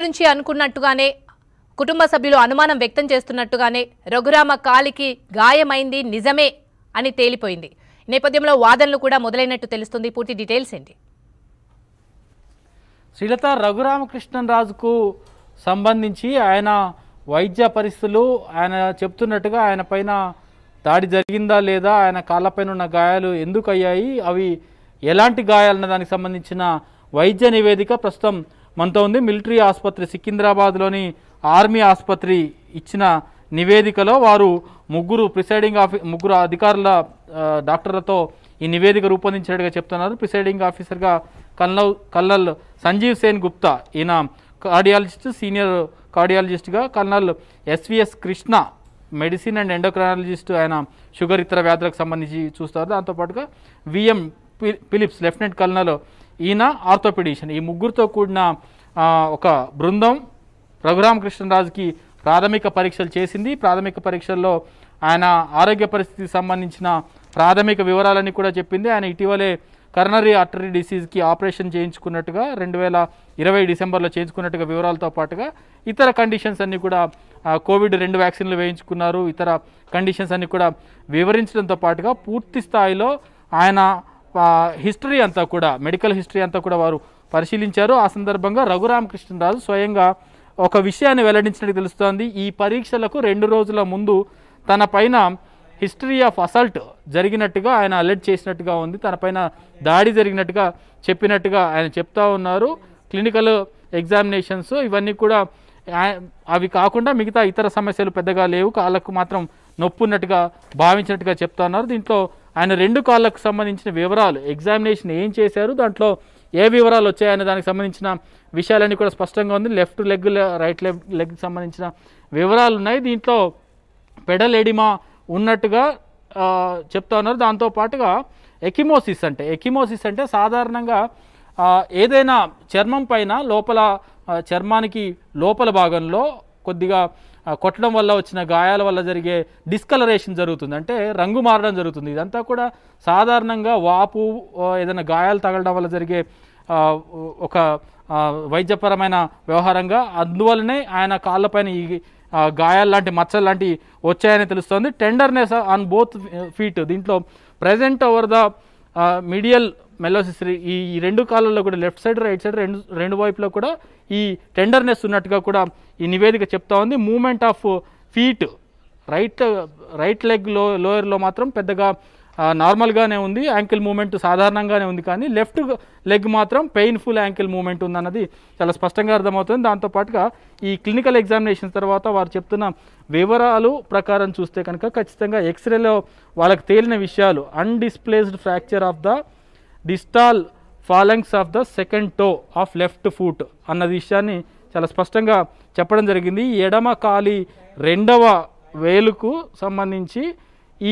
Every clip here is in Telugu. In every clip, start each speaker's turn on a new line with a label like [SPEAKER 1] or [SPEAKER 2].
[SPEAKER 1] గురించి అనుకున్నట్టుగానే కుటుంబ సభ్యులు అనుమానం వ్యక్తం చేస్తున్నట్టుగానే రఘురామ కాలికి గాయమైంది నిజమే అని తేలిపోయింది ఈ నేపథ్యంలో వాదనలు కూడా మొదలైనట్టు తెలుస్తుంది పూర్తి డీటెయిల్స్ ఏంటి
[SPEAKER 2] శ్రీలత రఘురామకృష్ణన్ రాజుకు సంబంధించి ఆయన వైద్య పరిస్థితులు ఆయన చెప్తున్నట్టుగా ఆయన పైన దాడి జరిగిందా లేదా ఆయన కాళ్ళపైన ఉన్న గాయాలు ఎందుకు అయ్యాయి అవి ఎలాంటి గాయాలన్న దానికి సంబంధించిన వైద్య నివేదిక ప్రస్తుతం మనతో ఉంది మిలిటరీ ఆసుపత్రి సికింద్రాబాద్లోని ఆర్మీ ఆసుపత్రి ఇచ్చిన నివేదికలో వారు ముగ్గురు ప్రిసైడింగ్ ఆఫీ ముగ్గురు అధికారుల ఆ, డాక్టర్లతో ఈ నివేదిక రూపొందించినట్టుగా చెప్తున్నారు ప్రిసైడింగ్ ఆఫీసర్గా కల్నల్ కల్నల్ సంజీవ్ సేన్ గుప్తా ఈయన కార్డియాలజిస్ట్ సీనియర్ కార్డియాలజిస్ట్గా colonel SVS Krishna medicine and endocrinologist ఆయన షుగర్ ఇతర వ్యాధులకు సంబంధించి చూస్తారు దాంతోపాటుగా VM P- Philips lieutenant colonel ఈయన ఆర్థోపెడిషన్ ఈ ముగ్గురితో కూడిన ఆ, ఒక బృందం రఘురామకృష్ణరాజుకి ప్రాథమిక పరీక్షలు చేసింది ప్రాథమిక పరీక్షల్లో ఆయన ఆరోగ్య పరిస్థితికి సంబంధించిన ప్రాథమిక వివరాలన్నీ కూడా చెప్పింది ఆయన ఇటీవలే కర్నరీ ఆర్టరీ డిసీజ్కి ఆపరేషన్ చేయించుకున్నట్టుగా రెండు వేల ఇరవై డిసెంబర్లో చేయించుకున్నట్టుగా వివరాలతో పాటుగా ఇతర కండిషన్స్ అన్నీ కూడా ఆ, కోవిడ్ రెండు వ్యాక్సిన్లు వేయించుకున్నారు ఇతర కండిషన్స్ అన్నీ కూడా వివరించడంతో పాటుగా పూర్తి స్థాయిలో ఆయన ఆ, హిస్టరీ అంతా కూడా మెడికల్ హిస్టరీ అంతా కూడా వారు పరిశీలించారు ఆ సందర్భంగా రఘురామకృష్ణరాజు స్వయంగా ఒక విషయాన్ని వెల్లడించినట్టు తెలుస్తోంది ఈ పరీక్షలకు రెండు రోజుల ముందు తన పైన హిస్టరీ ఆఫ్ అసల్ట్ జరిగినట్టుగా ఆయన అలర్ట్ చేసినట్టుగా ఉంది తన పైన దాడి జరిగినట్టుగా చెప్పినట్టుగా ఆయన చెప్తా ఉన్నారు క్లినికల్ ఎగ్జామినేషన్స్ ఇవన్నీ కూడా ఆ- అవి కాకుండా మిగతా ఇతర సమస్యలు పెద్దగా లేవు కాళ్ళకు మాత్రం నొప్పి ఉన్నట్టుగా భావించినట్టుగా చెప్తా ఉన్నారు దీంట్లో ఆయన రెండు కాళ్ళకు సంబంధించిన వివరాలు ఎగ్జామినేషన్ ఏం చేశారు దాంట్లో ఏ వివరాలు వచ్చాయనే దానికి సంబంధించిన విషయాలన్నీ కూడా స్పష్టంగా ఉంది లెఫ్ట్ లెగ్ రైట్ లెగ్ లెగ్కి సంబంధించిన వివరాలు ఉన్నాయి దీంట్లో పెడల్ ఎడిమా ఉన్నట్టుగా ఆ, చెప్తా ఉన్నారు దాంతో పాటుగా ఎకిమోసిస్ అంటే ఎకిమోసిస్ అంటే సాధారణంగా ఆ, ఏదైనా చర్మం పైన లోపల ఆ, చర్మానికి లోపల భాగంలో కొద్దిగా ఆ, కొట్టడం వల్ల వచ్చిన గాయాల వల్ల జరిగే డిస్కలరేషన్ జరుగుతుంది అంటే రంగు మారడం జరుగుతుంది ఇదంతా కూడా సాధారణంగా వాపు ఆ, ఏదైనా గాయాలు తగలడం వల్ల జరిగే ఆ, ఒక ఆ, వైద్యపరమైన వ్యవహారంగా అందువల్లనే ఆయన కాళ్ళపైన ఈ ఆ, గాయాలు లాంటి మచ్చలు లాంటి వచ్చాయని తెలుస్తోంది టెండర్నెస్ ఆన్ బోత్ ఫీట్ దీంట్లో present over the medial malleolus ఈ ఈ రెండు కాళ్ళల్లో కూడా లెఫ్ట్ సైడ్ రైట్ సైడ్ రెండు రెండు వైపులో కూడా ఈ టెండర్నెస్ ఉన్నట్టుగా కూడా ఈ నివేదిక చెప్తా ఉంది movement of feet right right leg లో లోయర్లో మాత్రం పెద్దగా ఆ, నార్మల్గానే ఉంది యాంకిల్ మూమెంట్ సాధారణంగానే ఉంది కానీ లెఫ్ట్ లెగ్ మాత్రం పెయిన్ఫుల్ యాంకిల్ మూమెంట్ ఉందన్నది చాలా స్పష్టంగా అర్థమవుతుంది దాంతోపాటుగా ఈ క్లినికల్ ఎగ్జామినేషన్ తర్వాత వారు చెప్తున్న వివరాలు ప్రకారం చూస్తే కనుక ఖచ్చితంగా ఎక్స్రేలో వాళ్ళకి తేలిన విషయాలు undisplaced fracture of the distal phalanges of the second toe of left foot అన్న విషయాన్ని చాలా స్పష్టంగా చెప్పడం జరిగింది ఈ ఎడమ కాలి రెండవ వేలుకు సంబంధించి ఈ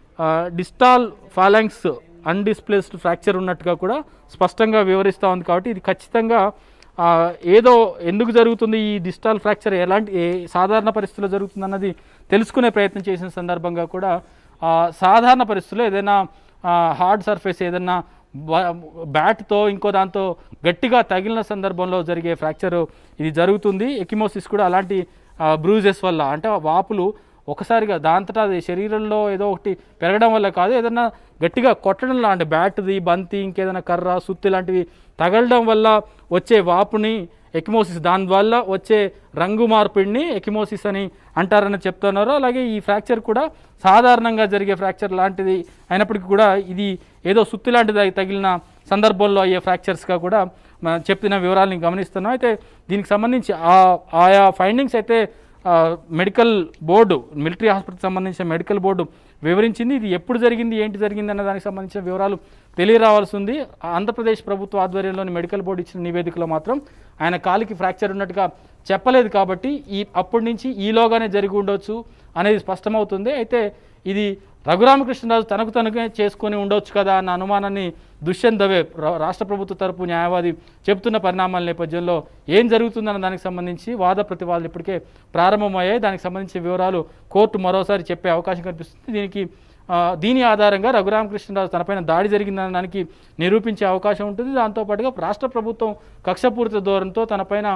[SPEAKER 2] డిస్టాల్ ఫాలంగ్స్ అన్డిస్ప్లేస్డ్ ఫ్రాక్చర్ ఉన్నట్టుగా కూడా స్పష్టంగా వివరిస్తూ ఉంది కాబట్టి ఇది ఖచ్చితంగా ఆ, ఏదో ఎందుకు జరుగుతుంది ఈ డిజిటల్ ఫ్రాక్చర్ ఎలాంటి ఏ సాధారణ పరిస్థితుల్లో జరుగుతుంది అన్నది తెలుసుకునే ప్రయత్నం చేసిన సందర్భంగా కూడా ఆ, సాధారణ పరిస్థితుల్లో ఏదైనా హార్డ్ సర్ఫేస్ ఏదైనా బ- బ్యాట్తో ఇంకో దాంతో గట్టిగా తగిలిన సందర్భంలో జరిగే ఫ్రాక్చర్ ఇది జరుగుతుంది ఎకిమోసిస్ కూడా అలాంటి బ్రూజెస్ వల్ల అంటే వాపులు ఒకసారిగా దాంతటా అది శరీరంలో ఏదో ఒకటి పెరగడం వల్ల కాదు ఏదైనా గట్టిగా కొట్టడం లాంటి బ్యాట్ది బంతి ఇంకేదైనా కర్ర సుత్తి లాంటివి తగలడం వల్ల వచ్చే వాపుని ఎకిమోసిస్ దానివల్ల వచ్చే రంగు మార్పిడిని ఎకిమోసిస్ అని అంటారని చెప్తున్నారు అలాగే ఈ ఫ్రాక్చర్ కూడా సాధారణంగా జరిగే ఫ్రాక్చర్ లాంటిది అయినప్పటికీ కూడా ఇది ఏదో సుత్తి లాంటిది తగిలిన సందర్భంలో అయ్యే ఫ్రాక్చర్స్గా కూడా మనం చెప్పిన వివరాలని గమనిస్తున్నాం అయితే దీనికి సంబంధించి ఆ ఆయా ఫైండింగ్స్ అయితే ఆ, మెడికల్ బోర్డు మిలిటరీ హాస్పిటల్కి సంబంధించిన మెడికల్ బోర్డు వివరించింది ఇది ఎప్పుడు జరిగింది ఏంటి జరిగింది అన్న దానికి సంబంధించిన వివరాలు తెలియరావాల్సి ఉంది ఆంధ్రప్రదేశ్ ప్రభుత్వ ఆధ్వర్యంలోని మెడికల్ బోర్డు ఇచ్చిన నివేదికలో మాత్రం ఆయన కాలికి ఫ్రాక్చర్ ఉన్నట్టుగా చెప్పలేదు కాబట్టి ఈ అప్పటి నుంచి ఈలోగానే జరిగి ఉండొచ్చు అనేది స్పష్టమవుతుంది అయితే ఇది రఘురామకృష్ణరాజు తనకు తనకే చేసుకొని ఉండొచ్చు కదా అన్న అనుమానాన్ని దుష్యంత్ దవే రా- రాష్ట్ర ప్రభుత్వ తరపు న్యాయవాది చెబుతున్న పరిణామాల నేపథ్యంలో ఏం జరుగుతుందన్న దానికి సంబంధించి వాద ప్రతివాదాలు ఇప్పటికే ప్రారంభమయ్యాయి దానికి సంబంధించిన వివరాలు కోర్టు మరోసారి చెప్పే అవకాశం కనిపిస్తుంది దీనికి ఆ, దీని ఆధారంగా రఘురామకృష్ణరాజు తనపైన దాడి జరిగిందన్న దానికి నిరూపించే అవకాశం ఉంటుంది దాంతోపాటుగా రాష్ట్ర ప్రభుత్వం కక్షపూరిత ధోరణితో తనపైన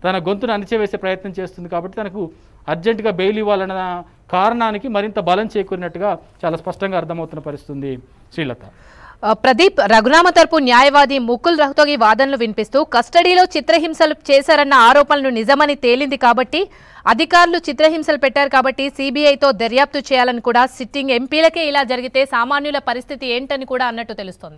[SPEAKER 2] తన గొంతును అణిచివేసే ప్రయత్నం చేస్తుంది కాబట్టి తనకు అర్జెంటుగా బెయిల్ ఇవ్వాలన్న కారణానికి మరింత బలం చేకూరినట్టుగా చాలా స్పష్టంగా అర్థమవుతున్న పరిస్థితుంది శ్రీలత
[SPEAKER 1] ఆ, ప్రదీప్ రఘురామ తరపు న్యాయవాది ముకుల్ రహ్తోగి వాదనలు వినిపిస్తూ కస్టడీలో చిత్రహింసలు చేశారన్న ఆరోపణలు నిజమని తేలింది కాబట్టి అధికారులు చిత్రహింసలు పెట్టారు కాబట్టి సిబిఐతో దర్యాప్తు చేయాలని కూడా సిట్టింగ్ ఎంపీలకే ఇలా జరిగితే సామాన్యుల పరిస్థితి ఏంటని కూడా అన్నట్టు తెలుస్తోంది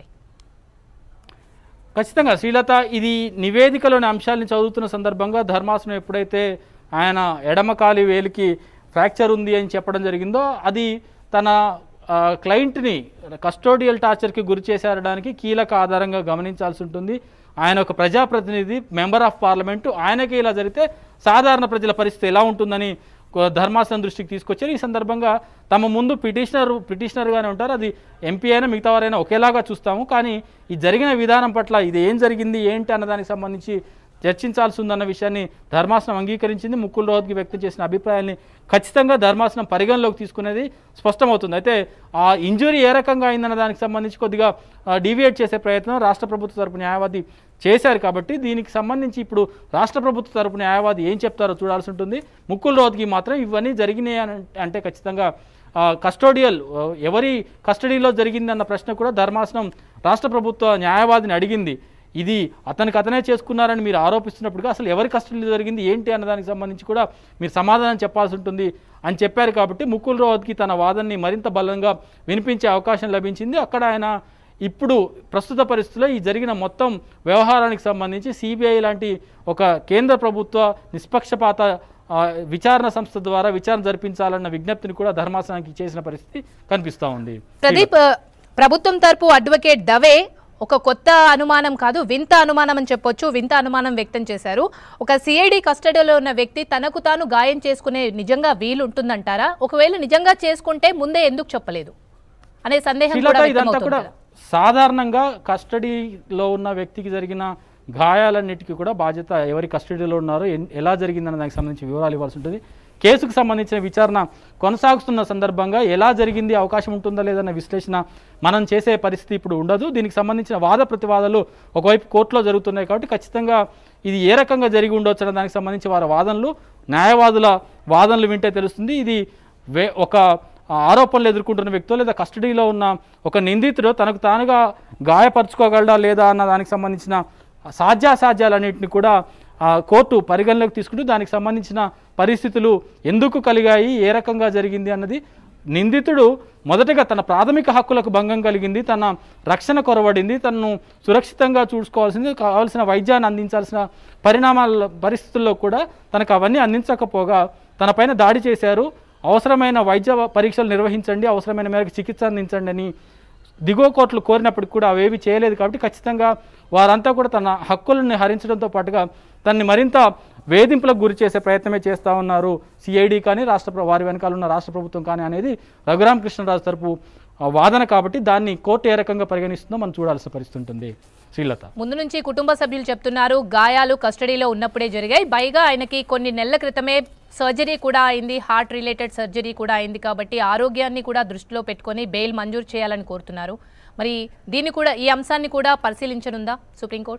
[SPEAKER 2] ఖచ్చితంగా శ్రీలత ఇది నివేదికలోని అంశాలను చదువుతున్న సందర్భంగా ధర్మాసనం ఎప్పుడైతే ఆయన ఎడమ కాలి వేలికి ఫ్రాక్చర్ ఉంది అని చెప్పడం జరిగిందో అది తన ఆ, క్లయింట్ని కస్టోడియల్ టార్చర్కి గురి చేసేయడానికి కీలక ఆధారంగా గమనించాల్సి ఉంటుంది ఆయన ఒక ప్రజాప్రతినిధి మెంబర్ ఆఫ్ పార్లమెంటు ఆయనకి ఇలా జరిగితే సాధారణ ప్రజల పరిస్థితి ఎలా ఉంటుందని కొ- ధర్మాసనం దృష్టికి తీసుకొచ్చారు ఈ సందర్భంగా తమ ముందు పిటిషనర్ పిటిషనర్గానే ఉంటారు అది ఎంపీ అయినా మిగతా వారైనా ఒకేలాగా చూస్తాము కానీ ఈ జరిగిన విధానం పట్ల ఇది ఏం జరిగింది ఏంటి అన్న దానికి సంబంధించి చర్చించాల్సి ఉందన్న విషయాన్ని ధర్మాసనం అంగీకరించింది ముక్కుల్ రోహత్కి వ్యక్తం చేసిన అభిప్రాయాల్ని ఖచ్చితంగా ధర్మాసనం పరిగణలోకి తీసుకునేది స్పష్టమవుతుంది అయితే ఆ ఇంజురీ ఏ రకంగా అయిందన్న దానికి సంబంధించి కొద్దిగా డీవియేట్ చేసే ప్రయత్నం రాష్ట్ర ప్రభుత్వ తరపు న్యాయవాది చేశారు కాబట్టి దీనికి సంబంధించి ఇప్పుడు రాష్ట్ర ప్రభుత్వ తరపు న్యాయవాది ఏం చెప్తారో చూడాల్సి ఉంటుంది ముక్కుల్ రోహత్కి మాత్రం ఇవన్నీ జరిగినాయి అని అంటే ఖచ్చితంగా ఆ, కస్టోడియల్ ఆ, ఎవరి కస్టడీలో జరిగిందన్న ప్రశ్న కూడా ధర్మాసనం రాష్ట్ర ప్రభుత్వ న్యాయవాదిని అడిగింది ఇది అతనికి అతనే చేసుకున్నారని మీరు ఆరోపిస్తున్నప్పుడు అసలు ఎవరి కస్టడీలో జరిగింది ఏంటి అన్న దానికి సంబంధించి కూడా మీరు సమాధానం చెప్పాల్సి ఉంటుంది అని చెప్పారు కాబట్టి ముకుల్ రోహత్కి తన వాదనని మరింత బలంగా వినిపించే అవకాశం లభించింది అక్కడ ఆయన ఇప్పుడు ప్రస్తుత పరిస్థితుల్లో ఈ జరిగిన మొత్తం వ్యవహారానికి సంబంధించి సిబిఐ లాంటి ఒక కేంద్ర ప్రభుత్వ నిష్పక్షపాత ఆ, విచారణ సంస్థ ద్వారా విచారణ జరిపించాలన్న విజ్ఞప్తిని కూడా ధర్మాసనానికి చేసిన పరిస్థితి కనిపిస్తూ ఉంది
[SPEAKER 1] ప్రదీప్ ఆ, ప్రభుత్వం తరపు అడ్వకేట్ దవే ఒక కొత్త అనుమానం కాదు వింత అనుమానం అని చెప్పొచ్చు వింత అనుమానం వ్యక్తం చేశారు ఒక సిఐడి కస్టడీలో ఉన్న వ్యక్తి తనకు తాను గాయం చేసుకునే నిజంగా వీలు ఉంటుందంటారా ఒకవేళ నిజంగా చేసుకుంటే ముందే ఎందుకు చెప్పలేదు అనే సందేహం కూడా
[SPEAKER 2] శ్రీలత ఇదంతా
[SPEAKER 1] వ్యక్తమవుతుంది
[SPEAKER 2] కూడా
[SPEAKER 1] కదా.
[SPEAKER 2] సాధారణంగా కస్టడీలో ఉన్న వ్యక్తికి జరిగిన గాయాలన్నిటికీ కూడా బాధ్యత ఎవరి కస్టడీలో ఉన్నారో ఎన్- ఎలా జరిగిందన్న దానికి సంబంధించి వివరాలు ఇవ్వాల్సి ఉంటుంది కేసుకు సంబంధించిన విచారణ కొనసాగుతున్న సందర్భంగా ఎలా జరిగింది అవకాశం ఉంటుందా లేదన్న విశ్లేషణ మనం చేసే పరిస్థితి ఇప్పుడు ఉండదు దీనికి సంబంధించిన వాద ప్రతివాదాలు ఒకవైపు కోర్టులో జరుగుతున్నాయి కాబట్టి ఖచ్చితంగా ఇది ఏ రకంగా జరిగి ఉండొచ్చు అన్న దానికి సంబంధించి వారి వాదనలు న్యాయవాదుల వాదనలు వింటే తెలుస్తుంది ఇది వే ఒక ఆ ఆరోపణలు ఎదుర్కొంటున్న వ్యక్తో లేదా కస్టడీలో ఉన్న ఒక నిందితుడు తనకు తానుగా గాయపరచుకోగలడా లేదా అన్న దానికి సంబంధించిన సాధ్యాసాధ్యాలన్నింటినీ కూడా ఆ కోర్టు పరిగణలోకి తీసుకుంటూ దానికి సంబంధించిన పరిస్థితులు ఎందుకు కలిగాయి ఏ రకంగా జరిగింది అన్నది నిందితుడు మొదటగా తన ప్రాథమిక హక్కులకు భంగం కలిగింది తన రక్షణ కొరవడింది తనను సురక్షితంగా చూసుకోవాల్సింది కావాల్సిన వైద్యాన్ని అందించాల్సిన పరిణామాల పరిస్థితుల్లో కూడా తనకు అవన్నీ అందించకపోగా తనపైన దాడి చేశారు అవసరమైన వైద్య పరీక్షలు నిర్వహించండి అవసరమైన మేరకు చికిత్స అందించండి అని దిగువ కోర్టులు కోరినప్పటికి కూడా అవేవి చేయలేదు కాబట్టి ఖచ్చితంగా వారంతా కూడా తన హక్కులను హరించడంతో పాటుగా తనని మరింత వేధింపులకు గురి చేసే ప్రయత్నమే చేస్తూ ఉన్నారు సిఐడి కానీ రాష్ట్ర ప్ర- వారి వెనకాల ఉన్న రాష్ట్ర ప్రభుత్వం కానీ అనేది రఘురామ కృష్ణరాజు తరపు ఆ, వాదన కాబట్టి దాన్ని కోర్టు ఏ రకంగా పరిగణిస్తుందో మనం చూడాల్సిన పరిస్థితి ఉంటుంది శ్రీలత
[SPEAKER 1] ముందు నుంచి కుటుంబ సభ్యులు చెప్తున్నారు గాయాలు కస్టడీలో ఉన్నప్పుడే జరిగాయి పైగా ఆయనకి కొన్ని నెలల క్రితమే సర్జరీ కూడా అయింది హార్ట్ రిలేటెడ్ సర్జరీ కూడా అయింది కాబట్టి ఆరోగ్యాన్ని కూడా దృష్టిలో పెట్టుకొని బెయిల్ మంజూరు చేయాలని కోరుతున్నారు మరి దీన్ని కూడా ఈ అంశాన్ని కూడా పరిశీలించనుందా సుప్రీంకోర్టు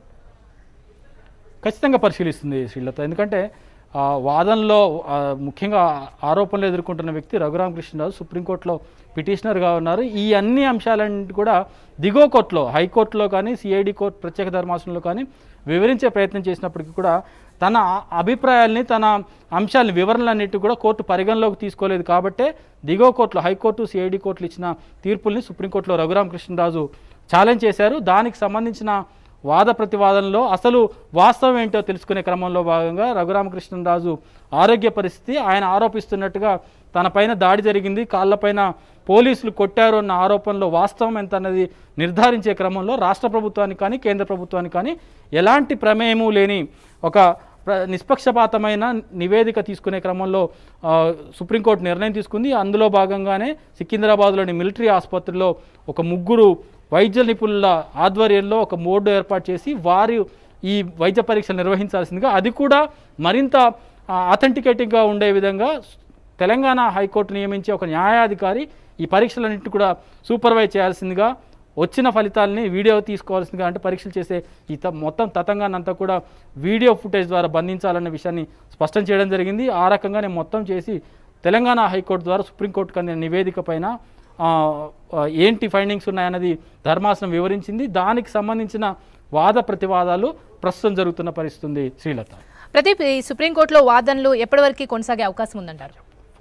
[SPEAKER 2] ఖచ్చితంగా పరిశీలిస్తుంది శ్రీలత ఎందుకంటే ఆ, వాదనలో ఆ, ముఖ్యంగా ఆరోపణలు ఎదుర్కొంటున్న వ్యక్తి రఘురామ కృష్ణరాజు సుప్రీంకోర్టులో పిటిషనర్గా ఉన్నారు ఈ అన్ని అంశాలన్నింటి కూడా దిగువ కోర్టులో హైకోర్టులో కానీ సిఐడి కోర్టు ప్రత్యేక ధర్మాసనంలో కానీ వివరించే ప్రయత్నం చేసినప్పటికీ కూడా తన ఆ- అభిప్రాయాల్ని తన అంశాలని వివరణలన్నిటి కూడా కోర్టు పరిగణలోకి తీసుకోలేదు కాబట్టే దిగువ కోర్టులో హైకోర్టు సిఐడి కోర్టులు ఇచ్చిన తీర్పుల్ని సుప్రీంకోర్టులో రఘురామ కృష్ణరాజు ఛాలెంజ్ చేశారు దానికి సంబంధించిన వాద ప్రతివాదనలో అసలు వాస్తవం ఏంటో తెలుసుకునే క్రమంలో భాగంగా రఘురామకృష్ణరాజు ఆరోగ్య పరిస్థితి ఆయన ఆరోపిస్తున్నట్టుగా తన పైన దాడి జరిగింది కాళ్ళపైన పోలీసులు కొట్టారు అన్న ఆరోపణలో వాస్తవం ఎంత అన్నది నిర్ధారించే క్రమంలో రాష్ట్ర ప్రభుత్వానికి కానీ కేంద్ర ప్రభుత్వానికి కానీ ఎలాంటి ప్రమేయము లేని ఒక ప్ర- నిష్పక్షపాతమైన నివేదిక తీసుకునే క్రమంలో ఆ, సుప్రీంకోర్టు నిర్ణయం తీసుకుంది అందులో భాగంగానే సికింద్రాబాద్లోని మిలిటరీ ఆసుపత్రిలో ఒక ముగ్గురు వైద్య నిపుణుల ఆధ్వర్యంలో ఒక బోర్డు ఏర్పాటు చేసి వారు ఈ వైద్య పరీక్షలు నిర్వహించాల్సిందిగా అది కూడా మరింత అథెంటికేటింగ్గా ఉండే విధంగా తెలంగాణ హైకోర్టు నియమించే ఒక న్యాయాధికారి ఈ పరీక్షలన్నింటినీ కూడా సూపర్వైజ్ చేయాల్సిందిగా వచ్చిన ఫలితాలని వీడియో తీసుకోవాల్సిందిగా అంటే పరీక్షలు చేసే ఈ త- మొత్తం తతంగాన్ని అంతా కూడా వీడియో ఫుటేజ్ ద్వారా బంధించాలన్న విషయాన్ని స్పష్టం చేయడం జరిగింది ఆ రకంగానే మొత్తం చేసి తెలంగాణ హైకోర్టు ద్వారా సుప్రీంకోర్టుకు అందిన నివేదిక పైన ఆ, ఆ, ఏంటి ఫైండింగ్స్ ఉన్నాయన్నది ధర్మాసనం వివరించింది దానికి సంబంధించిన వాద ప్రతివాదాలు ప్రస్తుతం జరుగుతున్న పరిస్థితి ఉంది శ్రీలత
[SPEAKER 1] ప్రదీప్ ఈ సుప్రీంకోర్టులో వాదనలు ఎప్పటి వరకు కొనసాగే అవకాశం ఉందంటారు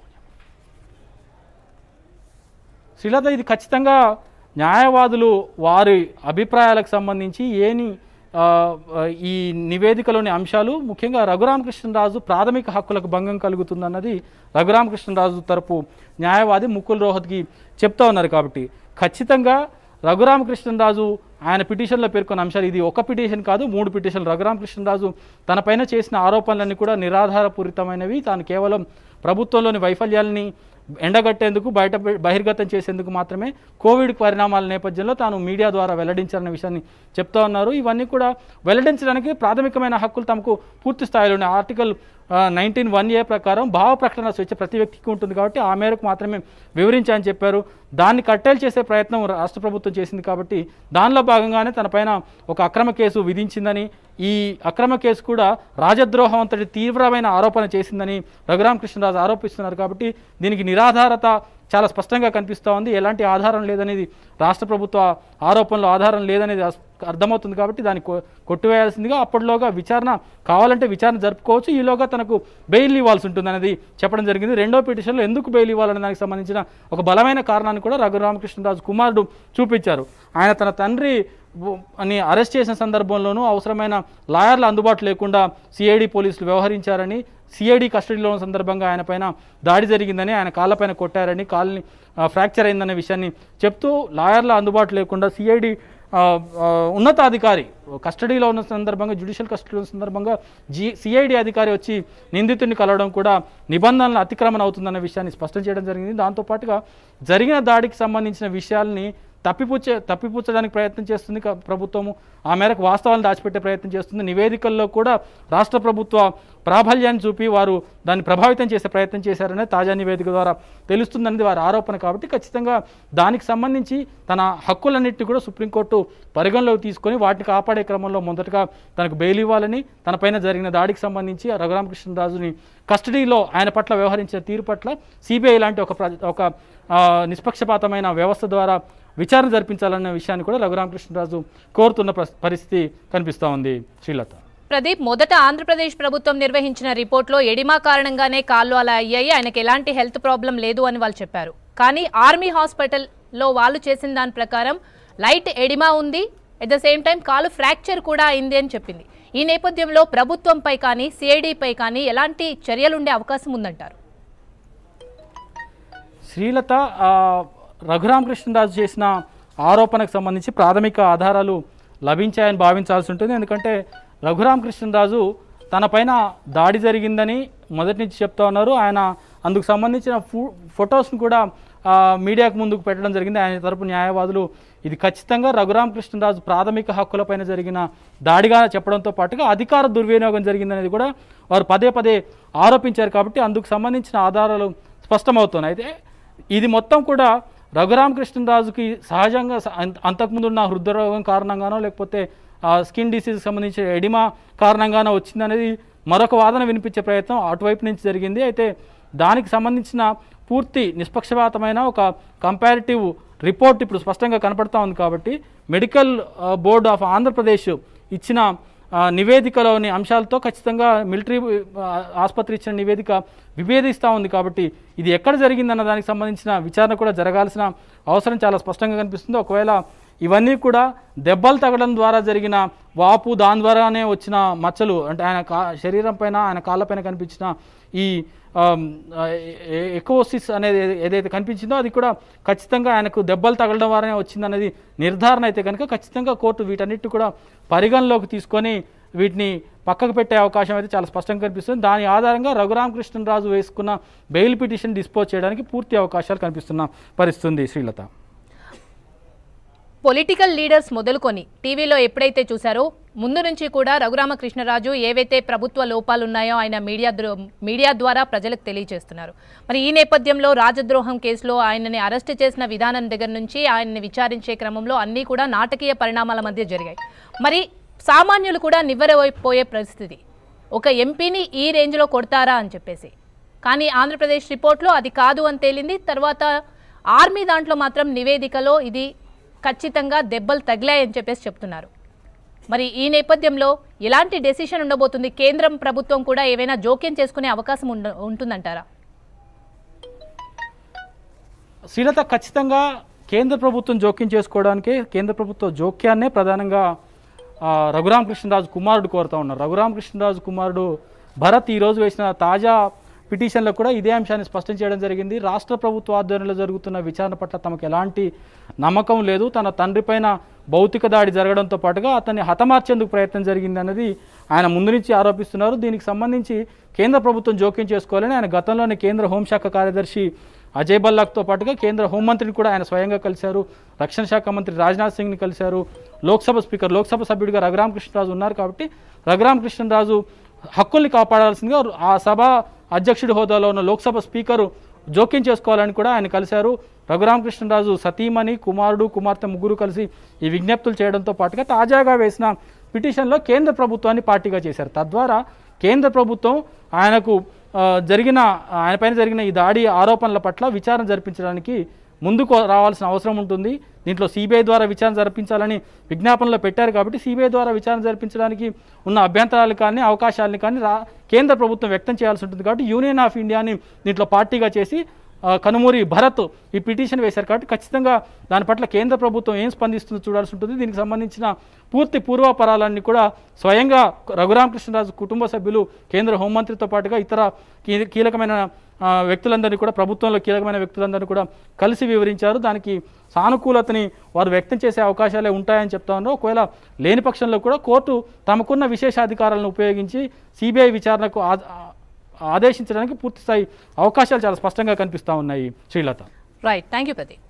[SPEAKER 2] శ్రీలత ఇది ఖచ్చితంగా న్యాయవాదులు వారి అభిప్రాయాలకు సంబంధించి ఏని ఆ, ఆ, ఈ నివేదికలోని అంశాలు ముఖ్యంగా రఘురామకృష్ణరాజు ప్రాథమిక హక్కులకు భంగం కలుగుతుందన్నది రఘురామకృష్ణరాజు తరపు న్యాయవాది ముకుల్ రోహత్కి చెప్తా ఉన్నారు కాబట్టి ఖచ్చితంగా రఘురామకృష్ణరాజు ఆయన పిటిషన్లో పేర్కొన్న అంశాలు ఇది ఒక పిటిషన్ కాదు మూడు పిటిషన్లు రఘురామకృష్ణరాజు తన పైన చేసిన ఆరోపణలన్నీ కూడా నిరాధారపూరితమైనవి తాను కేవలం ప్రభుత్వంలోని వైఫల్యాలని ఎండగట్టేందుకు బయట బహిర్గతం చేసేందుకు మాత్రమే కోవిడ్ పరిణామాల నేపథ్యంలో తాను మీడియా ద్వారా వెల్లడించాలన్న విషయాన్ని చెప్తా ఉన్నారు ఇవన్నీ కూడా వెల్లడించడానికి ప్రాథమికమైన హక్కులు తమకు పూర్తి స్థాయిలోనే ఆర్టికల్ నైన్టీన్ వన్ ఏ ప్రకారం భావ ప్రకటన స్వేచ్ఛ ప్రతి వ్యక్తికి ఉంటుంది కాబట్టి ఆ మేరకు మాత్రమే వివరించాలని చెప్పారు దాన్ని కట్టేలు చేసే ప్రయత్నం రాష్ట్ర ప్రభుత్వం చేసింది కాబట్టి దానిలో భాగంగానే తన పైన ఒక అక్రమ కేసు విధించిందని ఈ అక్రమ కేసు కూడా రాజద్రోహం అంతటి తీవ్రమైన ఆరోపణ చేసిందని రఘురామకృష్ణరాజు ఆరోపిస్తున్నారు కాబట్టి దీనికి నిరాధారత చాలా స్పష్టంగా కనిపిస్తూ ఉంది ఎలాంటి ఆధారం లేదనేది రాష్ట్ర ప్రభుత్వ ఆరోపణలో ఆధారం లేదనేది అస్- అర్థమవుతుంది కాబట్టి దాన్ని కొ- కొట్టివేయాల్సిందిగా అప్పటిలోగా విచారణ కావాలంటే విచారణ జరుపుకోవచ్చు ఈలోగా తనకు బెయిల్ ఇవ్వాల్సి ఉంటుంది అనేది చెప్పడం జరిగింది రెండో పిటిషన్లో ఎందుకు బెయిల్ ఇవ్వాలనే దానికి సంబంధించిన ఒక బలమైన కారణాన్ని కూడా రఘురామకృష్ణరాజు కుమారుడు చూపించారు ఆయన తన తండ్రి ఉ- అని అరెస్ట్ చేసిన సందర్భంలోనూ అవసరమైన లాయర్లు అందుబాటు లేకుండా సిఐడి పోలీసులు వ్యవహరించారని సిఐడి కస్టడీలో ఉన్న సందర్భంగా ఆయన పైన దాడి జరిగిందని ఆయన కాళ్ళపైన కొట్టారని కాళ్ళని ఆ, ఫ్రాక్చర్ అయిందనే విషయాన్ని చెప్తూ లాయర్ల అందుబాటు లేకుండా సిఐడి ఉన్నతాధికారి కస్టడీలో ఉన్న సందర్భంగా జ్యుడిషియల్ కస్టడీలో ఉన్న సందర్భంగా జి సిఐడి అధికారి వచ్చి నిందితుడిని కలవడం కూడా నిబంధనల అతిక్రమణ అవుతుందన్న విషయాన్ని స్పష్టం చేయడం జరిగింది దాంతోపాటుగా జరిగిన దాడికి సంబంధించిన విషయాల్ని తప్పిపుచ్చే తప్పిపుచ్చడానికి ప్రయత్నం చేస్తుంది క- ప్రభుత్వము ఆ మేరకు వాస్తవాలను దాచిపెట్టే ప్రయత్నం చేస్తుంది నివేదికల్లో కూడా రాష్ట్ర ప్రభుత్వ ప్రాబల్యాన్ని చూపి వారు దాన్ని ప్రభావితం చేసే ప్రయత్నం చేశారనే తాజా నివేదిక ద్వారా తెలుస్తుందనేది వారి ఆరోపణ కాబట్టి ఖచ్చితంగా దానికి సంబంధించి తన హక్కులన్నింటినీ కూడా సుప్రీంకోర్టు పరిగణలోకి తీసుకొని వాటిని కాపాడే క్రమంలో మొదటగా తనకు బెయిల్ ఇవ్వాలని తన పైన జరిగిన దాడికి సంబంధించి ఆ రఘురామకృష్ణరాజుని కస్టడీలో ఆయన పట్ల వ్యవహరించిన తీరు పట్ల సిబిఐ లాంటి ఒక ప్ర- ఒక ఆ, నిష్పక్షపాతమైన వ్యవస్థ ద్వారా విచారణ జరిపించాలన్న విషయాన్ని కూడా రఘురామకృష్ణరాజు కోరుతున్న పరి- పరిస్థితి కనిపిస్తూ ఉంది శ్రీలత
[SPEAKER 1] ప్రదీప్ మొదట ఆంధ్రప్రదేశ్ ప్రభుత్వం నిర్వహించిన రిపోర్ట్లో ఎడిమా కారణంగానే కాళ్ళు అలా అయ్యాయి ఆయనకి ఎలాంటి హెల్త్ ప్రాబ్లం లేదు అని వాళ్ళు చెప్పారు కానీ ఆర్మీ హాస్పిటల్లో వాళ్ళు చేసిన దాని ప్రకారం లైట్ ఎడిమా ఉంది ఎట్ ద సేమ్ టైం కాలు ఫ్రాక్చర్ కూడా అయింది అని చెప్పింది ఈ నేపథ్యంలో ప్రభుత్వంపై కానీ సిఐడిపై కానీ ఎలాంటి చర్యలుండే అవకాశం ఉందంటారు
[SPEAKER 2] శ్రీలత ఆ, రఘురామకృష్ణరాజు చేసిన ఆరోపణకు సంబంధించి ప్రాథమిక ఆధారాలు లభించాయని భావించాల్సి ఉంటుంది ఎందుకంటే రఘురామకృష్ణరాజు తన పైన దాడి జరిగిందని మొదటి నుంచి చెప్తా ఉన్నారు ఆయన అందుకు సంబంధించిన ఫో ఫొటోస్ను కూడా ఆ, మీడియాకు ముందుకు పెట్టడం జరిగింది ఆయన తరపు న్యాయవాదులు ఇది ఖచ్చితంగా రఘురామకృష్ణరాజు ప్రాథమిక హక్కులపైన జరిగిన దాడిగా చెప్పడంతో పాటుగా అధికార దుర్వినియోగం జరిగిందనేది కూడా వారు పదే పదే ఆరోపించారు కాబట్టి అందుకు సంబంధించిన ఆధారాలు స్పష్టమవుతున్నాయి అయితే ఇది మొత్తం కూడా రఘురామకృష్ణరాజుకి సహజంగా స- అంత- అంతకుముందు ఉన్న హృదయరోగం కారణంగానో లేకపోతే ఆ స్కిన్ డిసీజ్ సంబంధించిన ఎడిమా కారణంగానో వచ్చిందనేది మరొక వాదన వినిపించే ప్రయత్నం అటువైపు నుంచి జరిగింది అయితే దానికి సంబంధించిన పూర్తి నిష్పక్షపాతమైన ఒక కంపారిటివ్ రిపోర్ట్ ఇప్పుడు స్పష్టంగా కనపడతా ఉంది కాబట్టి మెడికల్ ఆ, బోర్డ్ ఆఫ్ ఆంధ్రప్రదేశ్ ఇచ్చిన ఆ, నివేదికలోని అంశాలతో ఖచ్చితంగా మిలిటరీ ఆ, ఆసుపత్రి ఇచ్చిన నివేదిక విభేదిస్తూ ఉంది కాబట్టి ఇది ఎక్కడ జరిగిందన్న దానికి సంబంధించిన విచారణ కూడా జరగాల్సిన అవసరం చాలా స్పష్టంగా కనిపిస్తుంది ఒకవేళ ఇవన్నీ కూడా దెబ్బలు తగడం ద్వారా జరిగిన వాపు దాని ద్వారానే వచ్చిన మచ్చలు అంటే ఆయన కా శరీరం పైన ఆయన కాళ్ళపైన కనిపించిన ఈ ఎకోసిస్ అనేది ఏది- ఏదైతే కనిపించిందో అది కూడా ఖచ్చితంగా ఆయనకు దెబ్బలు తగలడం ద్వారానే వచ్చిందనేది నిర్ధారణ అయితే కనుక ఖచ్చితంగా కోర్టు వీటన్నిటి కూడా పరిగణలోకి తీసుకొని వీటిని పక్కకు పెట్టే అవకాశం అయితే చాలా స్పష్టంగా కనిపిస్తుంది దాని ఆధారంగా రఘురామకృష్ణరాజు వేసుకున్న బెయిల్ పిటిషన్ డిస్పోజ్ చేయడానికి పూర్తి అవకాశాలు కనిపిస్తున్న పరిస్థితి ఉంది శ్రీలత
[SPEAKER 1] పొలిటికల్ లీడర్స్ మొదలుకొని టీవీలో ఎప్పుడైతే చూసారో ముందు నుంచి కూడా రఘురామకృష్ణరాజు ఏవైతే ప్రభుత్వ లోపాలు ఉన్నాయో ఆయన మీడియా ద్రో మీడియా ద్వారా ప్రజలకు తెలియజేస్తున్నారు మరి ఈ నేపథ్యంలో రాజద్రోహం కేసులో ఆయనని అరెస్ట్ చేసిన విధానం దగ్గర నుంచి ఆయన్ని విచారించే క్రమంలో అన్నీ కూడా నాటకీయ పరిణామాల మధ్య జరిగాయి మరి సామాన్యులు కూడా నివ్వెరపోయే పరిస్థితి ఒక ఎంపీని ఈ రేంజ్లో కొడతారా అని చెప్పేసి కానీ ఆంధ్రప్రదేశ్ రిపోర్ట్లో అది కాదు అని తేలింది తర్వాత ఆర్మీ దాంట్లో మాత్రం నివేదికలో ఇది ఖచ్చితంగా దెబ్బలు తగిలాయని చెప్పేసి చెప్తున్నారు మరి ఈ నేపథ్యంలో ఎలాంటి డెసిషన్ ఉండబోతుంది కేంద్రం ప్రభుత్వం కూడా ఏవైనా జోక్యం చేసుకునే అవకాశం ఉండ ఉంటుందంటారా
[SPEAKER 2] శ్రీలత ఖచ్చితంగా కేంద్ర ప్రభుత్వం జోక్యం చేసుకోవడానికి కేంద్ర ప్రభుత్వ జోక్యాన్నే ప్రధానంగా ఆ, రఘురామకృష్ణరాజు కుమారుడు కోరుతా ఉన్నారు రఘురామకృష్ణరాజు కుమారుడు భరత్ ఈరోజు వేసిన తాజా పిటిషన్లో కూడా ఇదే అంశాన్ని స్పష్టం చేయడం జరిగింది రాష్ట్ర ప్రభుత్వ ఆధ్వర్యంలో జరుగుతున్న విచారణ పట్ల తమకు ఎలాంటి నమ్మకం లేదు తన తండ్రి పైన భౌతిక దాడి జరగడంతో పాటుగా అతన్ని హతమార్చేందుకు ప్రయత్నం జరిగింది అన్నది ఆయన ముందు నుంచి ఆరోపిస్తున్నారు దీనికి సంబంధించి కేంద్ర ప్రభుత్వం జోక్యం చేసుకోవాలని ఆయన గతంలోనే కేంద్ర హోంశాఖ కార్యదర్శి అజయ్ బల్లాక్తో పాటుగా కేంద్ర హోంమంత్రిని కూడా ఆయన స్వయంగా కలిశారు రక్షణ శాఖ మంత్రి రాజ్నాథ్ సింగ్ని కలిశారు లోక్సభ స్పీకర్ లోక్సభ సభ్యుడిగా రఘురామకృష్ణరాజు ఉన్నారు కాబట్టి రఘురామకృష్ణరాజు హక్కుల్ని కాపాడాల్సిందిగా ఆ సభ అధ్యక్షుడి హోదాలో ఉన్న లోక్సభ స్పీకరు జోక్యం చేసుకోవాలని కూడా ఆయన కలిశారు రఘురామకృష్ణరాజు సతీమణి కుమారుడు కుమార్తె ముగ్గురు కలిసి ఈ విజ్ఞప్తులు చేయడంతో పాటుగా తాజాగా వేసిన పిటిషన్లో కేంద్ర ప్రభుత్వాన్ని పార్టీగా చేశారు తద్వారా కేంద్ర ప్రభుత్వం ఆయనకు ఆ, జరిగిన ఆయనపైన జరిగిన ఈ దాడి ఆరోపణల పట్ల విచారణ జరిపించడానికి ముందుకు రావాల్సిన అవసరం ఉంటుంది దీంట్లో సిబిఐ ద్వారా విచారణ జరిపించాలని విజ్ఞాపనలో పెట్టారు కాబట్టి సిబిఐ ద్వారా విచారణ జరిపించడానికి ఉన్న అభ్యంతరాలు కానీ అవకాశాలను కానీ రా కేంద్ర ప్రభుత్వం వ్యక్తం చేయాల్సి ఉంటుంది కాబట్టి యూనియన్ ఆఫ్ ఇండియాని దీంట్లో పార్టీగా చేసి ఆ, కనుమూరి భరత్ ఈ పిటిషన్ వేశారు కాబట్టి ఖచ్చితంగా దాని పట్ల కేంద్ర ప్రభుత్వం ఏం స్పందిస్తుందో చూడాల్సి ఉంటుంది దీనికి సంబంధించిన పూర్తి పూర్వాపరాలన్నీ కూడా స్వయంగా రఘురామకృష్ణరాజు కుటుంబ సభ్యులు కేంద్ర హోంమంత్రితో పాటుగా ఇతర కీ- కీలకమైన ఆ, వ్యక్తులందరినీ కూడా ప్రభుత్వంలో కీలకమైన వ్యక్తులందరినీ కూడా కలిసి వివరించారు దానికి సానుకూలతని వారు వ్యక్తం చేసే అవకాశాలే ఉంటాయని చెప్తా ఉన్నారు ఒకవేళ లేని పక్షంలో కూడా కోర్టు తమకున్న విశేషాధికారాలను ఉపయోగించి సిబిఐ విచారణకు ఆ- ఆదేశించడానికి పూర్తి స్థాయి అవకాశాలు చాలా స్పష్టంగా కనిపిస్తూ ఉన్నాయి Srilatha
[SPEAKER 1] right thank you Pradeep